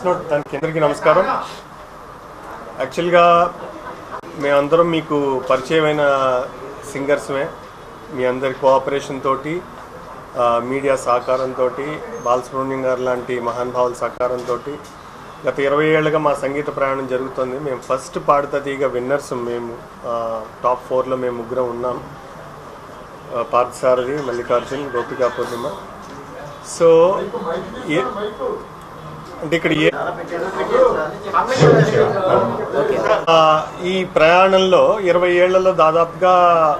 note దానికి అందరికీ నమస్కారం యాక్చువల్గా మేమందరం మీకు పరిచయమైన సింగర్స్మే మీ అందరి కోఆపరేషన్ తోటి ఆ, మీడియా సహకారంతో బాలసుబ్రహ్మణ్యం గారు లాంటి మహానుభావుల సహకారంతో గత ఇరవై ఏళ్ళుగా మా సంగీత ప్రయాణం జరుగుతుంది మేము ఫస్ట్ పాడుతా తీగ విన్నర్స్ మేము ఆ, టాప్ ఫోర్లో మేము ముగ్గురం ఉన్నాం ఆ, పార్థసారథి మల్లికార్జున్ గోపికా పూర్ణిమ సో ఏ అంటే ఇక్కడ ఏ ఆ, ఈ ప్రయాణంలో ఇరవై ఏళ్లలో దాదాపుగా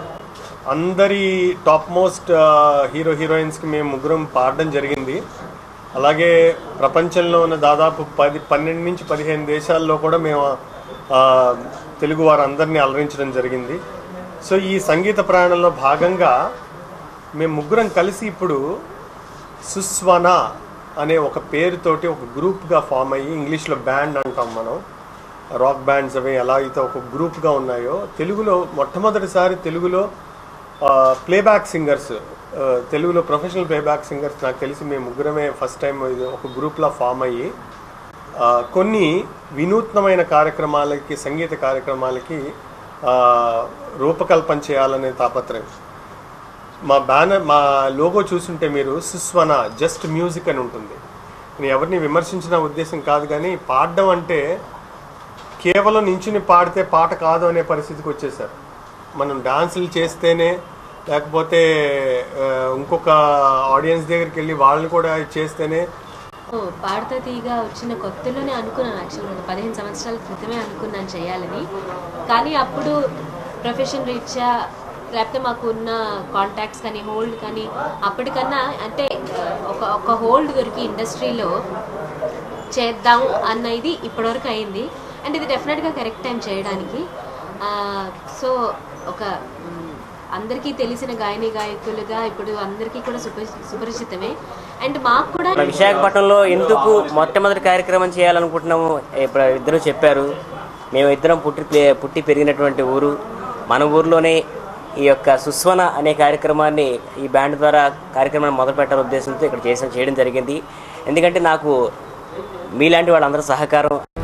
అందరి టాప్ మోస్ట్ హీరో హీరోయిన్స్కి మేము ముగ్గురం పాడడం జరిగింది అలాగే ప్రపంచంలో ఉన్న దాదాపు పది పన్నెండు నుంచి పదిహేను దేశాల్లో కూడా మేము ఆ, తెలుగు వారందరినీ అలరించడం జరిగింది సో ఈ సంగీత ప్రయాణంలో భాగంగా మేము ముగ్గురం కలిసి ఇప్పుడు సుస్వన అనే ఒక పేరుతోటి ఒక గ్రూప్గా ఫామ్ అయ్యి ఇంగ్లీష్లో బ్యాండ్ అంటాం మనం రాక్ బ్యాండ్స్ అవి ఎలా అయితే ఒక గ్రూప్గా ఉన్నాయో తెలుగులో మొట్టమొదటిసారి తెలుగులో ప్లేబ్యాక్ సింగర్స్ తెలుగులో ప్రొఫెషనల్ ప్లేబ్యాక్ సింగర్స్ నాకు తెలిసి మేము ముగ్గురమే ఫస్ట్ టైం ఇది ఒక గ్రూప్లో ఫామ్ అయ్యి ఆ, కొన్ని వినూత్నమైన కార్యక్రమాలకి సంగీత కార్యక్రమాలకి ఆ, రూపకల్పన చేయాలనే తాపత్రయం మా బ్యానర్ మా లోగో చూసుంటే మీరు సుస్వన జస్ట్ మ్యూజిక్ అని ఉంటుంది నేను ఎవరిని విమర్శించిన ఉద్దేశం కాదు కానీ పాడడం అంటే కేవలం నించుని పాడితే పాట కాదు అనే పరిస్థితికి వచ్చేసారు మనం డాన్సులు చేస్తేనే లేకపోతే ఆ, ఇంకొక ఆడియన్స్ దగ్గరికి వెళ్ళి వాళ్ళని కూడా చేస్తేనే ఓ పాడతా తీగ వచ్చిన కొత్తలోనే అనుకున్నాను యాక్చువల్గా ఒక పదిహేను సంవత్సరాల క్రితమే అనుకున్నాను చేయాలని కానీ అప్పుడు ప్రొఫెషన్ రీత్యా లేకపోతే మాకు ఉన్న కాంటాక్ట్స్ కానీ హోల్డ్ కానీ అప్పటికన్నా అంటే ఆ, ఒక ఒక హోల్డ్ దొరికి ఇండస్ట్రీలో చేద్దాం అన్న ఇది ఇప్పటివరకు అయింది అండ్ ఇది డెఫినెట్గా కరెక్ట్ టైం చేయడానికి సో ఒక మ్, అందరికీ తెలిసిన గాయని గాయకులుగా ఇప్పుడు అందరికీ కూడా సుపరి సుపరిచితమే అండ్ మాకు కూడా మన విశాఖపట్నంలో ఎందుకు మొట్టమొదటి కార్యక్రమం చేయాలనుకుంటున్నాము ఇప్పుడు ఇద్దరు చెప్పారు మేము ఇద్దరం పుట్టి పె- పుట్టి పెరిగినటువంటి ఊరు మన ఊర్లోనే ఈ యొక్క సుస్వన అనే కార్యక్రమాన్ని ఈ బ్యాండ్ ద్వారా కార్యక్రమాన్ని మొదలు పెట్టాలనే ఉద్దేశంతో ఇక్కడ చేసిన చేయడం జరిగింది ఎందుకంటే నాకు మీలాంటి వాళ్ళందరూ సహకారం